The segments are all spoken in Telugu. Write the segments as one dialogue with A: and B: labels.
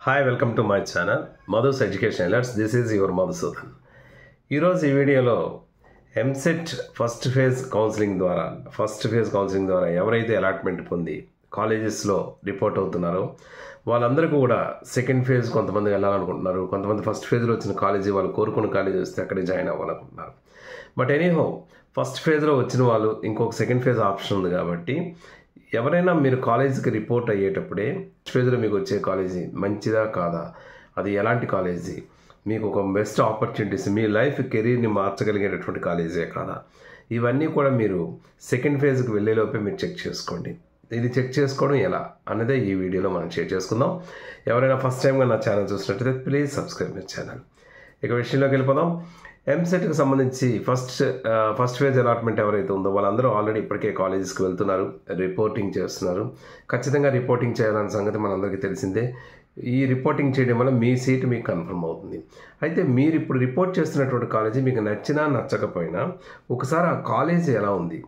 A: Hi welcome to my channel Madhu's education alerts this is your Madhusudan ఈరోజు ఈ వీడియోలో ఎంసెట్ ఫస్ట్ ఫేజ్ కౌన్సిలింగ్ ద్వారా ఫస్ట్ ఫేజ్ కౌన్సిలింగ్ ద్వారా ఎవరైతే అలాట్మెంట్ పొంది కాలేజెస్లో రిపోర్ట్ అవుతున్నారో వాళ్ళందరికీ కూడా సెకండ్ ఫేజ్ కొంతమంది వెళ్ళాలనుకుంటున్నారు కొంతమంది ఫస్ట్ ఫేజ్లో వచ్చిన కాలేజీ వాళ్ళు కోరుకున్న కాలేజీ వస్తే అక్కడే జాయిన్ అవ్వాలనుకుంటున్నారు బట్ ఎనీహో ఫస్ట్ ఫేజ్లో వచ్చిన వాళ్ళు ఇంకొక సెకండ్ ఫేజ్ ఆప్షన్ ఉంది కాబట్టి ఎవరైనా మీరు కాలేజీకి రిపోర్ట్ అయ్యేటప్పుడే ఫస్ట్ ఫేజ్లో మీకు వచ్చే కాలేజీ మంచిదా కాదా అది ఎలాంటి కాలేజీ మీకు ఒక బెస్ట్ ఆపర్చునిటీస్ మీ లైఫ్ కెరీర్ని మార్చగలిగేటటువంటి కాలేజీ కాదా ఇవన్నీ కూడా మీరు సెకండ్ ఫేజ్కి వెళ్ళేలోపే మీరు చెక్ చేసుకోండి ఇది చెక్ చేసుకోవడం ఎలా అన్నదే ఈ వీడియోలో మనం షేర్ చేసుకుందాం ఎవరైనా ఫస్ట్ టైంగా నా ఛానల్ చూసినట్టయితే ప్లీజ్ సబ్స్క్రైబ్ మై ఛానల్ ఇక విషయంలోకి వెళ్ళిపోదాం ఎంసెట్కి సంబంధించి ఫస్ట్ ఫస్ట్ ఫేజ్ అలాట్మెంట్ ఎవరైతే ఉందో వాళ్ళందరూ ఆల్రెడీ ఇప్పటికే కాలేజెస్కి వెళ్తున్నారు రిపోర్టింగ్ చేస్తున్నారు ఖచ్చితంగా రిపోర్టింగ్ చేయాలన్న సంగతి మనందరికీ తెలిసిందే ఈ రిపోర్టింగ్ చేయడం వల్ల మీ సీట్ మీకు కన్ఫర్మ్ అవుతుంది అయితే మీరు ఇప్పుడు రిపోర్ట్ చేస్తున్నటువంటి కాలేజీ మీకు నచ్చినా నచ్చకపోయినా ఒకసారి ఆ కాలేజీ ఎలా ఉంది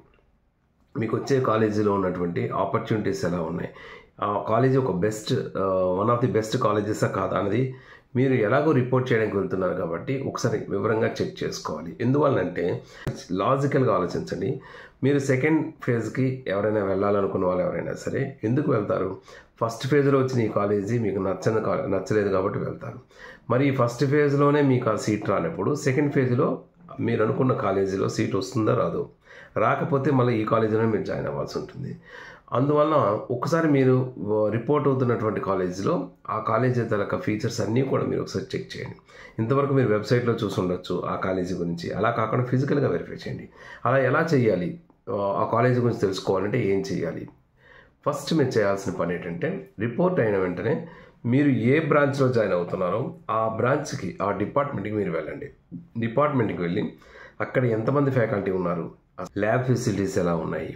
A: మీకు వచ్చే కాలేజీలో ఉన్నటువంటి ఆపర్చునిటీస్ ఎలా ఉన్నాయి ఆ కాలేజీ ఒక best one of the best కాలేజెసా కాదా అనేది మీరు ఎలాగో రిపోర్ట్ చేయడానికి వెళ్తున్నారు కాబట్టి ఒకసారి వివరంగా చెక్ చేసుకోవాలి ఎందువల్లంటే లాజికల్గా ఆలోచించండి మీరు సెకండ్ ఫేజ్కి ఎవరైనా వెళ్ళాలనుకున్న వాళ్ళు ఎవరైనా సరే ఎందుకు వెళ్తారు ఫస్ట్ ఫేజ్లో వచ్చిన ఈ కాలేజీ మీకు నచ్చని కా నచ్చలేదు కాబట్టి వెళ్తారు మరి ఈ ఫస్ట్ ఫేజ్లోనే మీకు ఆ సీట్ రానప్పుడు సెకండ్ ఫేజ్లో మీరు అనుకున్న కాలేజీలో సీట్ వస్తుందో రాదు రాకపోతే మళ్ళీ ఈ కాలేజీలో మీరు జాయిన్ అవ్వాల్సి ఉంటుంది అందువలన ఒకసారి మీరు రిపోర్ట్ అవుతున్నటువంటి కాలేజీలో ఆ కాలేజీ తరక ఫీచర్స్ అన్నీ కూడా మీరు ఒకసారి చెక్ చేయండి ఇంతవరకు మీరు వెబ్సైట్లో చూసి ఉండొచ్చు ఆ కాలేజీ గురించి అలా కాకుండా ఫిజికల్గా వెరిఫై చేయండి అలా ఎలా చేయాలి ఆ కాలేజీ గురించి తెలుసుకోవాలంటే ఏం చేయాలి ఫస్ట్ మీరు చేయాల్సిన పని ఏంటంటే రిపోర్ట్ అయిన వెంటనే మీరు ఏ బ్రాంచ్లో జాయిన్ అవుతున్నారో ఆ బ్రాంచ్కి ఆ డిపార్ట్మెంట్కి మీరు వెళ్ళండి డిపార్ట్మెంట్కి వెళ్ళి అక్కడ ఎంతమంది ఫ్యాకల్టీ ఉన్నారు ల్యాబ్ ఫెసిలిటీస్ ఎలా ఉన్నాయి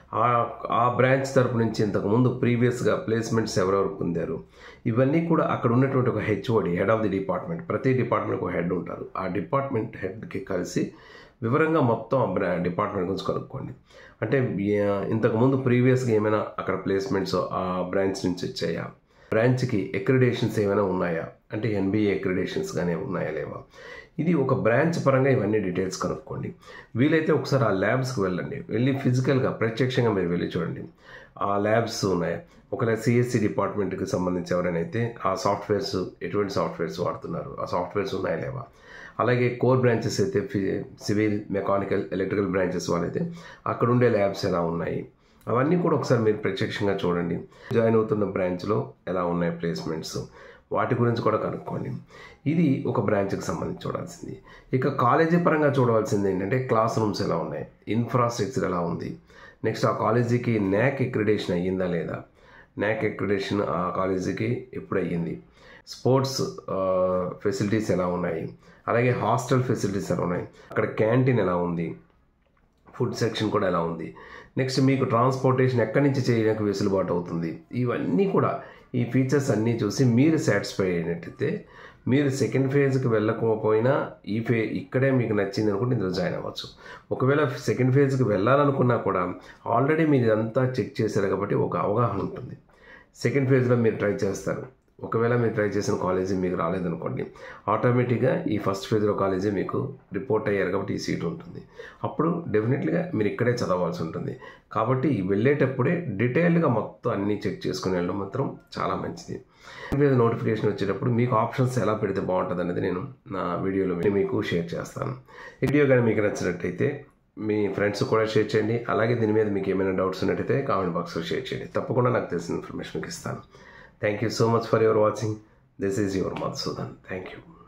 A: ఆ బ్రాంచ్ తరపు నుంచి ఇంతకుముందు ప్రీవియస్గా ప్లేస్మెంట్స్ ఎవరెవరు పొందారు ఇవన్నీ కూడా అక్కడ ఉన్నటువంటి ఒక HOD head of the department ప్రతి డిపార్ట్మెంట్కి ఒక హెడ్ ఉంటారు ఆ డిపార్ట్మెంట్ హెడ్కి కలిసి వివరంగా మొత్తం ఆ బ్రా డిపార్ట్మెంట్ గురించి కనుక్కోండి అంటే ఇంతకుముందు ప్రీవియస్గా ఏమైనా అక్కడ ప్లేస్మెంట్స్ ఆ బ్రాంచ్ నుంచి వచ్చాయా బ్రాంచ్కి ఎక్రిడేషన్స్ ఏమైనా ఉన్నాయా అంటే ఎన్బిఏ ఎక్రిడేషన్స్ కానీ ఉన్నాయా లేవా ఇది ఒక బ్రాంచ్ పరంగా ఇవన్నీ డీటెయిల్స్ కనుక్కోండి వీలైతే ఒకసారి ఆ ల్యాబ్స్కి వెళ్ళండి వెళ్ళి ఫిజికల్గా ప్రత్యక్షంగా మీరు వెళ్ళి చూడండి ఆ ల్యాబ్స్ ఉన్నాయి ఒకవేళ సిఎస్సి డిపార్ట్మెంట్కి సంబంధించి ఎవరైనా ఆ సాఫ్ట్వేర్స్ ఎటువంటి సాఫ్ట్వేర్స్ వాడుతున్నారు ఆ సాఫ్ట్వేర్స్ ఉన్నాయా లేవా అలాగే కోర్ బ్రాంచెస్ అయితే సివిల్ మెకానికల్ ఎలక్ట్రికల్ బ్రాంచెస్ వాళ్ళైతే అక్కడ ఉండే ల్యాబ్స్ ఎలా ఉన్నాయి అవన్నీ కూడా ఒకసారి మీరు ప్రత్యక్షంగా చూడండి జాయిన్ అవుతున్న బ్రాంచ్లో ఎలా ఉన్నాయి ప్లేస్మెంట్స్ వాటి గురించి కూడా కనుక్కోండి ఇది ఒక బ్రాంచ్కి సంబంధించి చూడాల్సింది ఇక కాలేజీ పరంగా చూడవలసింది ఏంటంటే క్లాస్ రూమ్స్ ఎలా ఉన్నాయి ఇన్ఫ్రాస్ట్రక్చర్ ఎలా ఉంది నెక్స్ట్ ఆ కాలేజీకి న్యాక్ ఎక్రిడేషన్ అయ్యిందా లేదా న్యాక్ ఎక్రిడేషన్ ఆ కాలేజీకి ఎప్పుడు అయ్యింది స్పోర్ట్స్ ఫెసిలిటీస్ ఎలా ఉన్నాయి అలాగే హాస్టల్ ఫెసిలిటీస్ ఎలా ఉన్నాయి అక్కడ క్యాంటీన్ ఎలా ఉంది ఫుడ్ సెక్షన్ కూడా ఎలా ఉంది నెక్స్ట్ మీకు ట్రాన్స్పోర్టేషన్ ఎక్కడి నుంచి చేయడానికి వెసులుబాటు అవుతుంది ఇవన్నీ కూడా ఈ ఫీచర్స్ అన్నీ చూసి మీరు సాటిస్ఫై అయినట్టయితే మీరు సెకండ్ ఫేజ్కి వెళ్ళకపోయినా ఈ ఫే ఇక్కడే మీకు నచ్చింది అనుకుంటే ఇందులో జాయిన్ అవ్వచ్చు ఒకవేళ సెకండ్ ఫేజ్కి వెళ్ళాలనుకున్నా కూడా ఆల్రెడీ మీరు ఇదంతా చెక్ చేశారు కాబట్టి ఒక అవగాహన ఉంటుంది సెకండ్ ఫేజ్లో మీరు ట్రై చేస్తారు ఒకవేళ మీరు ట్రై చేసిన కాలేజీ మీకు రాలేదనుకోండి ఆటోమేటిక్గా ఈ ఫస్ట్ ఫేజ్లో కాలేజీ మీకు రిపోర్ట్ అయ్యారు కాబట్టి ఈ సీట్ ఉంటుంది అప్పుడు డెఫినెట్లీగా మీరు ఇక్కడే చదవాల్సి ఉంటుంది కాబట్టి వెళ్ళేటప్పుడే డీటెయిల్డ్గా మొత్తం అన్నీ చెక్ చేసుకుని వెళ్ళడం మాత్రం చాలా మంచిది ఫేజ్ నోటిఫికేషన్ వచ్చేటప్పుడు మీకు ఆప్షన్స్ ఎలా పెడితే బాగుంటుంది అనేది నేను నా వీడియోలో మీకు షేర్ చేస్తాను ఈ వీడియో కానీ మీకు నచ్చినట్టయితే మీ ఫ్రెండ్స్ కూడా షేర్ చేయండి అలాగే దీని మీద మీకు ఏమైనా డౌట్స్ ఉన్నట్టయితే కామెంట్ బాక్స్లో షేర్ చేయండి తప్పకుండా నాకు తెలిసిన ఇన్ఫర్మేషన్ మీకు ఇస్తాను Thank you so much for your watching. This is your Madhusudan. Thank you.